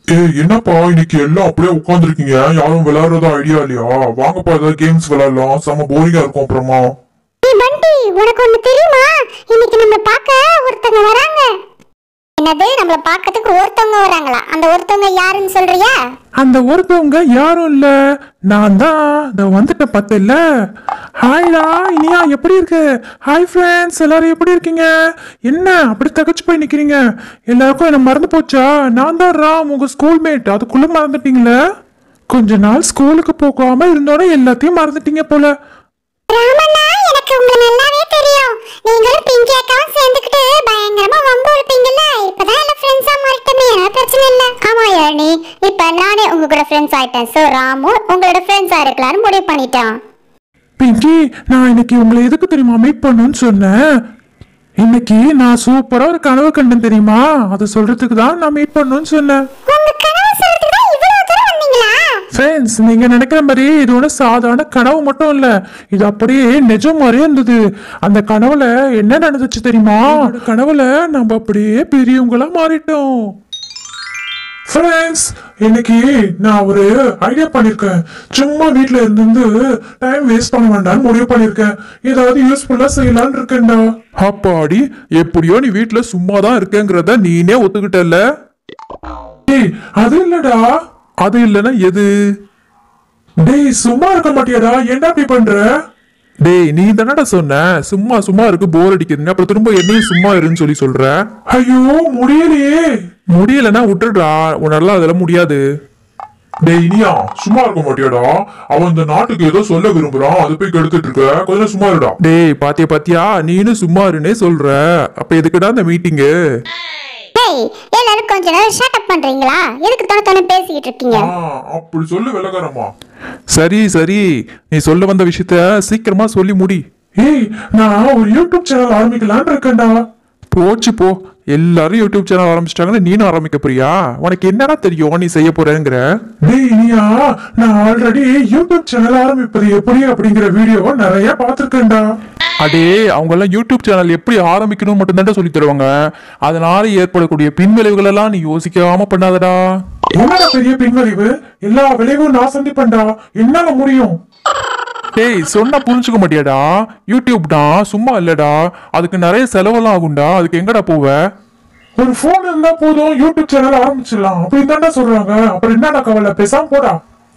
ஏய் என்னப்பா இன்னைக்கு எல்லாம் அப்படியே உட்காந்துருக்கீங்க யாரும் விளையாடுறதா ஐடியா இல்லையா வாங்கப்பா ஏதாவது கேம்ஸ் விளையாடலாம் செம போரிங்கா இருக்கும் அப்புறமா ஏய் பண்டி உனக்கு ஒண்ணு தெரியுமா இன்னைக்கு நம்ம பார்க்க ஒருத்தங்க வராங்க என்னது நம்மள பார்க்கறதுக்கு ஒருத்தவங்க வராங்களா அந்த ஒருத்தவங்க யாருன்னு சொல்றியா அந்த ஒருத்தவங்க யாரும் இல்ல நான் தான் இந்த வந்துட்டேன் பத்தில ஹாய்டா இனியா எப்படி இருக்கு ஹாய் ஃப்ரெண்ட்ஸ் எல்லாரும் எப்படி இருக்கீங்க என்ன அப்படி தகச்சு போய் நிக்கிறீங்க எல்லாருக்கும் என்ன மறந்து போச்சா நான் தான் ராம் உங்க ஸ்கூல்மேட் அதுக்குள்ள மறந்துட்டீங்களே கொஞ்ச நாள் ஸ்கூலுக்கு போகாம இருந்தோட எல்லாத்தையும் மறந்துட்டீங்க போல ராமண்ணா எனக்கு உங்களை நல்லாவே தெரியும் நீங்களும் பிங்கி அக்காவும் சேர்ந்துக்கிட்டு பயங்கரமா வம்பு இருப்பீங்கல்ல இப்பதான் எல்லாம் ஃப்ரெண்ட்ஸா மாறிட்டோமே அதனால பிரச்சனை இல்ல ஆமா யாழினி இப்ப நானே உங்க கூட ஃப்ரெண்ட்ஸ் ஆயிட்டேன் சோ ராமு உங்களோட ஃப்ரெண்ட்ஸா இருக்கலாம்னு முடிவு பண்ணிட்டான் பிங்கி நான் இன்னைக்கு உங்களை எதுக்கு தெரியுமா மீட் பண்ணணும்னு சொன்னேன் இன்னைக்கு நான் சூப்பரா ஒரு கனவு கண்டேன் தெரியுமா அதை சொல்றதுக்கு தான் நான் மீட் பண்ணணும்னு சொன்னேன் உங்க கனவு சொல்றதுக்கு தான் இவ்வளவு தூரம் வந்தீங்களா ஃப்ரெண்ட்ஸ் நீங்க நினைக்கிற மாதிரி இது ஒன்றும் சாதாரண கனவு மட்டும் இல்ல இது அப்படியே நிஜம் மாதிரியே இருந்தது அந்த கனவுல என்ன நடந்துச்சு தெரியுமா அந்த கனவுல நம்ம அப்படியே பெரியவங்களா மாறிட்டோம் ஃப்ரெண்ட்ஸ் இன்னைக்கு நான் ஒரு ஐடியா பண்ணிருக்கேன் சும்மா வீட்ல இருந்து டைம் வேஸ்ட் பண்ண வேண்டாம்னு முடிவு பண்ணிருக்கேன் ஏதாவது யூஸ்ஃபுல்லா செய்யலாம்னு இருக்கேன்டா அப்பாடி எப்படியோ நீ வீட்ல சும்மா தான் இருக்கேங்கிறத நீனே ஒத்துக்கிட்டல ஏய் அது இல்லடா அது இல்லனா எது டேய் சும்மா இருக்க மாட்டியாடா என்ன அப்படி பண்ற டேய் நீ தானடா சொன்ன சும்மா சும்மா இருக்கு போர் அடிக்குதுன்னு அப்புறம் திரும்ப என்னையும் சும்மா இருன்னு சொல்லி சொல்ற ஐயோ முடியலையே முடியலன்னா விட்டுடுடா உன்னால அதெல்லாம் முடியாது டேய் இனியா சும்மா இருக்க மாட்டியாடா அவன் இந்த நாட்டுக்கு ஏதோ சொல்ல விரும்புறான் அது போய் கெடுத்துட்டு இருக்க கொஞ்சம் சும்மா இருடா டேய் பாத்தியா பாத்தியா நீனும் சும்மா இருன்னே சொல்ற அப்ப எதுக்குடா இந்த மீட்டிங்கு டேய் எல்லாரும் கொஞ்ச நேரம் ஷட் அப் பண்றீங்களா எதுக்கு தோண தோண பேசிக்கிட்டு இருக்கீங்க ஆ, அப்படி சொல்லு விலகாரமா சரி சரி நீ சொல்ல வந்த விஷயத்த சீக்கிரமா சொல்லி முடி ஏய் நான் ஒரு யூடியூப் சேனல் ஆரம்பிக்கலாம்னு இருக்கேன்டா போச்சு போ எல்லாரும் யூடியூப் சேனல் ஆரம்பிச்சிட்டாங்கன்னு நீனும் ஆரம்பிக்க போறியா உனக்கு என்னடா தெரியும் நீ செய்ய போறேங்கிற டேய் இனியா நான் ஆல்ரெடி யூடியூப் சேனல் ஆரம்பிப்பது எப்படி அப்படிங்கிற வீடியோ நிறைய பார்த்திருக்கேன்டா அடே அவங்க எல்லாம் யூடியூப் சேனல் எப்படி ஆரம்பிக்கணும் மட்டும் சொல்லி தருவாங்க அதனால ஏற்படக்கூடிய பின்விளைவுகள் எல்லாம் நீ யோசிக்காம பண்ணாதடா என்னடா பெரிய பின்விளைவு எல்லா விளைவும் நான் சந்திப்பேன்டா என்னால முடியும் டேய் சொன்னா புரிஞ்சுக்க மாட்டியாடா யூடியூப்டா சும்மா இல்லடா அதுக்கு நிறைய செலவெல்லாம் ஆகும்டா அதுக்கு எங்கடா போவ ஒரு போன் இருந்தா போதும் யூடியூப் சேனல் ஆரம்பிச்சிடலாம் அப்படின்னு தானே சொல்றாங்க அப்புறம் என்னடா கவலை பேசாம போடா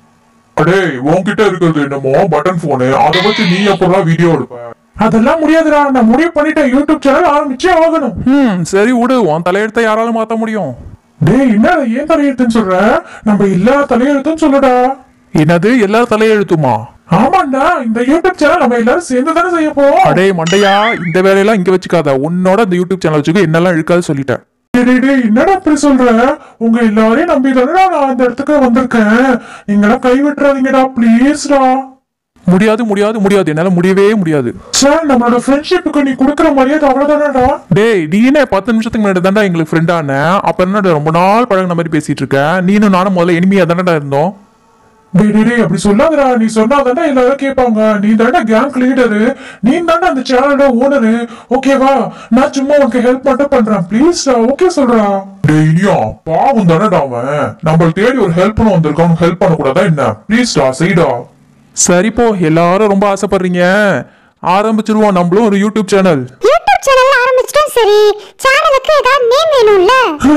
அடே உன்கிட்ட இருக்கிறது என்னமோ பட்டன் போனு அதை வச்சு நீ எப்படா வீடியோ எடுப்ப அதெல்லாம் முடியாதுடா நான் முடிவு பண்ணிட்டேன் யூடியூப் சேனல் ஆரம்பிச்சே ஆகணும் ம் சரி விடு உன் தலையெழுத்த யாரால மாத்த முடியும் டேய் என்ன ஏன் தலையெழுத்துன்னு சொல்ற நம்ம எல்லா தலையெழுத்துன்னு சொல்லுடா என்னது எல்லாரும் தலையெழுத்துமா ஆமாண்டா இந்த யூடியூப் சேனல் நம்ம எல்லாரும் சேர்ந்து தானே செய்ய போறோம் அடே மண்டையா இந்த வேலையெல்லாம் இங்க வச்சுக்காத உன்னோட இந்த யூடியூப் சேனல் வச்சுக்க என்னெல்லாம் இழுக்காது சொல்லிட்டேன் டேய், டேய், டேய், என்னடா இப்படி சொல்ற உங்க எல்லாரையும் நம்பி தானடா நான் அந்த இடத்துக்கு வந்திருக்கேன் நீங்களாம் கை விட்டுறாதீங்கடா ப்ளீஸ்டா முடியாது முடியாது முடியாது என்னால முடியவே முடியாது சார் நம்மளோட ஃப்ரெண்ட்ஷிப்புக்கு நீ கொடுக்குற மரியாதை அவ்வளவுதானடா டேய் நீனே பத்து நிமிஷத்துக்கு முன்னாடி தான்டா எங்களுக்கு ஃப்ரெண்டான அப்ப என்னடா ரொம்ப நாள் பழகின மாதிரி பேசிட்டு இருக்க நீனும் நானும் முதல்ல எனிமையா தானடா இருந்தோம் டேய் டேய், டேய் அப்படி சொல்லாதடா நீ சொன்னாதானே எல்லாரும் கேட்பாங்க நீ தானே கேங் லீடரு நீ தானே அந்த சேனலோட ஓனரு ஓகேவா நான் சும்மா உனக்கு ஹெல்ப் மட்டும் பண்றேன் ப்ளீஸ்டா ஓகே சொல்றா டெய்லியா பாவம் தானடா அவன் நம்மள தேடி ஒரு ஹெல்ப் பண்ண வந்திருக்கான் ஹெல்ப் பண்ண கூடாதா என்ன ப்ளீஸ்டா செய்டா சரி போ எல்லாரும் ரொம்ப ஆசைப்படுறீங்க ஆரம்பிச்சிருவோம் நம்மளும் ஒரு யூடியூப் சேனல் யூடியூப் சேனல் ஆரம்பிச்சிட்டோம் சரி சேனலுக்கு ஏதாவது நேம் வேணும்ல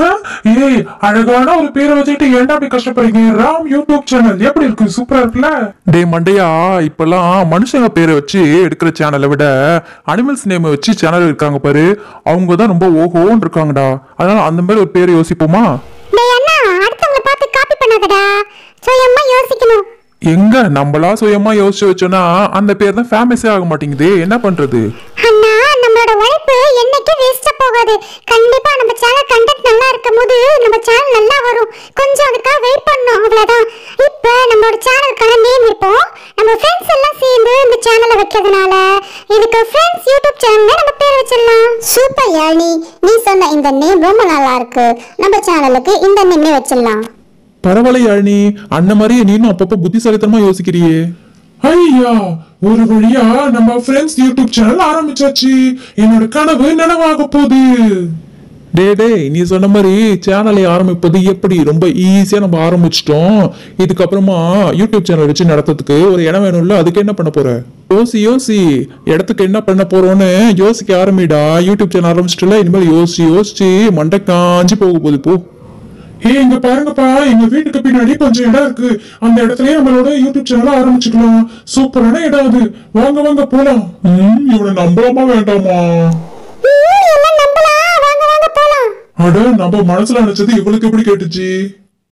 ஏய் அழகான ஒரு பேரை வச்சுட்டு ஏன்டா அப்படி கஷ்டப்படுறீங்க ராம் யூடியூப் சேனல் எப்படி இருக்கு சூப்பரா இருக்குல்ல டேய் மண்டையா இப்பெல்லாம் மனுஷங்க பேரை வச்சு எடுக்கிற சேனலை விட அனிமல்ஸ் நேம் வச்சு சேனல் இருக்காங்க பாரு அவங்க தான் ரொம்ப ஓஹோன்னு இருக்காங்கடா அதனால அந்த மாதிரி ஒரு பேரை யோசிப்போமா டேய் அண்ணா அடுத்தவங்கள பார்த்து காப்பி பண்ணாதடா சுயமா யோசிக்கணும் எங்க நம்மளா சுயமா யோசிச்சு வச்சோம்னா அந்த பேர் தான் ஃபேமஸே ஆக மாட்டேங்குது என்ன பண்றது அண்ணா நம்மளோட உழைப்பு என்னைக்கும் வேஸ்டா போகாது கண்டிப்பா நம்ம சேனல் கண்டென்ட் நல்லா இருக்கும் போது நம்ம சேனல் நல்லா வரும் கொஞ்சம் அதுக்காக வெயிட் பண்ணணும் அவ்வளவுதான் இப்ப நம்மளோட சேனலுக்கான நேம் இருப்போம் நம்ம ஃப்ரெண்ட்ஸ் எல்லாம் சேர்ந்து இந்த சேனலை வைக்கிறதுனால இதுக்கு ஃப்ரெண்ட்ஸ் யூடியூப் சேனல்ல நம்ம பேர் வச்சிடலாம் சூப்பர் யாழி நீ சொன்ன இந்த நேம் ரொம்ப நல்லா இருக்கு நம்ம சேனலுக்கு இந்த நேமே வச்சிடலாம் பரவாயில்ல யாழினி அந்த மாதிரியே நீனும் அப்பப்போ புத்திசாலித்தனமா யோசிக்கிறியே ஐயா ஒரு வழியா நம்ம ஃப்ரெண்ட்ஸ் யூடியூப் சேனல் ஆரம்பிச்சாச்சு என்னோட கனவு நனவாக போகுது டே டேய் நீ சொன்ன மாதிரி சேனலை ஆரம்பிப்பது எப்படி ரொம்ப ஈஸியா நம்ம ஆரம்பிச்சிட்டோம் இதுக்கப்புறமா யூடியூப் சேனல் வச்சு நடத்துறதுக்கு ஒரு இடம் வேணும்ல அதுக்கு என்ன பண்ண போற யோசி யோசி இடத்துக்கு என்ன பண்ண போறோம்னு யோசிக்க ஆரம்பிடா யூடியூப் சேனல் ஆரம்பிச்சிட்டுல இனிமேல் யோசிச்சு யோசிச்சு மண்டை காஞ்சி போக போகுது போ ஏய் இங்க பாருங்கப்பா எங்க வீட்டுக்கு பின்னாடி கொஞ்சம் இடம் இருக்கு அந்த இடத்துலயே நம்மளோட யூடியூப் சேனல் ஆரம்பிச்சுக்கலாம் சூப்பரான இடம் அது வாங்க வாங்க போலாம் ம், இவனை நம்பலாமா வேண்டாமா ம், எல்லாம் நம்பலாம் வாங்க வாங்க போலாம் அட நம்ம மனசுல நினைச்சது இவளுக்கு எப்படி கேட்டுச்சு